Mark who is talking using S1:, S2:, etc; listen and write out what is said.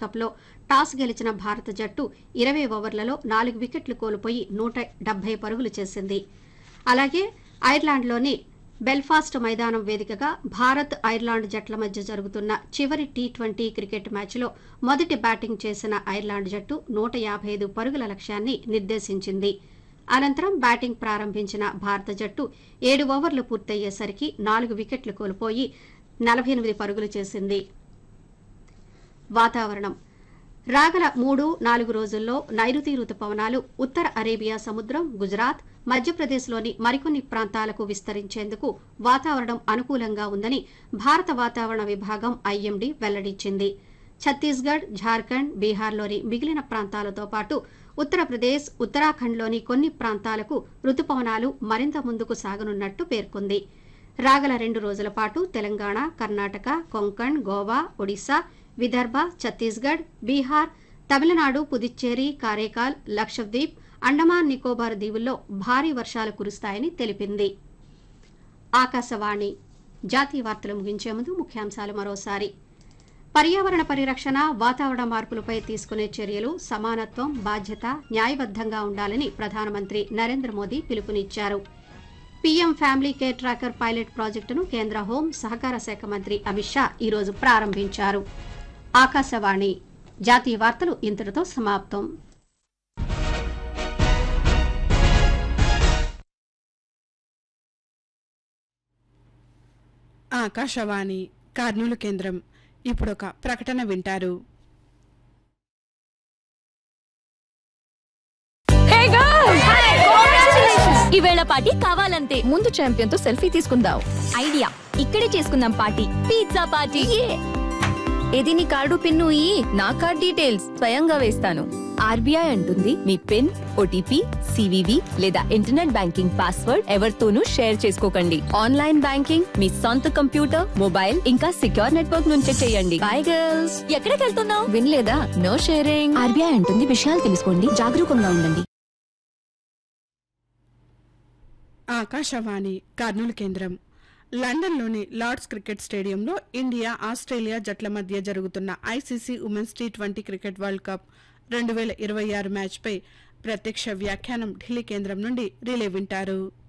S1: కప్లో టాస్ గెలిచిన భారత జట్టు ఇరవై ఓవర్లలో నాలుగు వికెట్లు కోల్పోయి నూట డెబ్బై పరుగులు చేసింది అలాగే ఐర్లాండ్లోని బెల్ఫాస్ట్ మైదానం వేదికగా భారత్ ఐర్లాండ్ జట్ల మధ్య జరుగుతున్న చివరి టీ ట్వంటీ క్రికెట్ మ్యాచ్లో మొదటి బ్యాటింగ్ చేసిన ఐర్లాండ్ జట్టు నూట యాభై ఐదు పరుగుల లక్ష్యాన్ని నిర్దేశించింది అనంతరం బ్యాటింగ్ ప్రారంభించిన భారత జట్టు ఏడు ఓవర్లు పూర్తయ్యేసరికి నాలుగు వికెట్లు కోల్పోయి నలభై ఎనిమిది పరుగులు చేసింది వాతావరణం రాగల మూడు నాలుగు రోజుల్లో నైరుతి రుతుపవనాలు ఉత్తర అరేబియా సముద్రం గుజరాత్ మధ్యప్రదేశ్లోని మరికొన్ని ప్రాంతాలకు విస్తరించేందుకు వాతావరణం అనుకూలంగా ఉందని భారత వాతావరణ విభాగం ఐఎండీ వెల్లడించింది ఛత్తీస్గఢ్ ఝార్ఖండ్ బీహార్లోని మిగిలిన ప్రాంతాలతో పాటు ఉత్తరప్రదేశ్ ఉత్తరాఖండ్లోని కొన్ని ప్రాంతాలకు రుతుపవనాలు మరింత ముందుకు సాగనున్నట్టు పేర్కొంది రాగల రెండు రోజుల పాటు తెలంగాణ కర్ణాటక కొంకణ్ గోవా ఒడిశా విదర్భ ఛత్తీస్గఢ్ బీహార్ తమిళనాడు పుదుచ్చేరి కారైకాల్ లక్షద్వీప్ అండమాన్ నికోబార్ దీవుల్లో భారీ వర్షాలు కురుస్తాయని తెలిపింది ఆకాశవాణి జాతీయ వార్తలు ముగించే ముందు ముఖ్యాంశాలు మరోసారి పర్యావరణ పరిరక్షణ వాతావరణ మార్పులపై తీసుకునే చర్యలు సమానత్వం బాధ్యత న్యాయబద్దంగా ఉండాలని ప్రధానమంత్రి నరేంద్ర మోదీ పిలుపునిచ్చారు PM family care tracker pilot ప్రాజెక్టును కేంద్ర హోం సహకార శాఖ మంత్రి అమిత్ షా ఈరోజు ప్రారంభించారు ఆకాశవాణి జాతీయ వార్తలు ఇంతటితో సమాప్తం
S2: ఆకాశవాణి కర్నూలు కేంద్రం ఇప్పుడొక ప్రకటన వింటారు
S3: ఈవేళ పార్టీ కావాలంతే
S4: ముందు ఛాంపియన్ తో సెల్ఫీ తీసుకుందాం
S3: ఐడియా ఇక్కడే చేసుకుందాం పార్టీ పిజ్జా పార్టీ
S4: ఇది నీ కార్డు పిన్ను ఈ నా కార్డ్ డీటెయిల్స్ స్వయంగా వేస్తాను ఆర్బీఐ అంటుంది మీ పిన్ ఓటీపీ సివివి లేదా ఇంటర్నెట్ బ్యాంకింగ్ పాస్వర్డ్ ఎవరితోనూ షేర్ చేసుకోకండి ఆన్లైన్ బ్యాంకింగ్ మీ సొంత కంప్యూటర్ మొబైల్ ఇంకా సిక్యూర్ నెట్వర్క్ నుంచే చేయండి బై గర్ల్స్
S3: ఎక్కడికి వెళ్తున్నావు
S4: వినలేదా నో షేరింగ్ ఆర్బీఐ అంటుంది విషయాలు తెలుసుకోండి జాగరూకంగా ఉండండి
S2: ఆకాశవాణి కర్నూలు కేంద్రం లండన్లోని లార్డ్స్ క్రికెట్ స్టేడియంలో ఇండియా ఆస్ట్రేలియా జట్ల మధ్య జరుగుతున్న ICC women's T twenty cricket world cup రెండు వేల ఇరవై ఆరు మ్యాచ్పై ప్రత్యక్ష వ్యాఖ్యానం ఢిల్లీ కేంద్రం నుండి రిలే వింటారు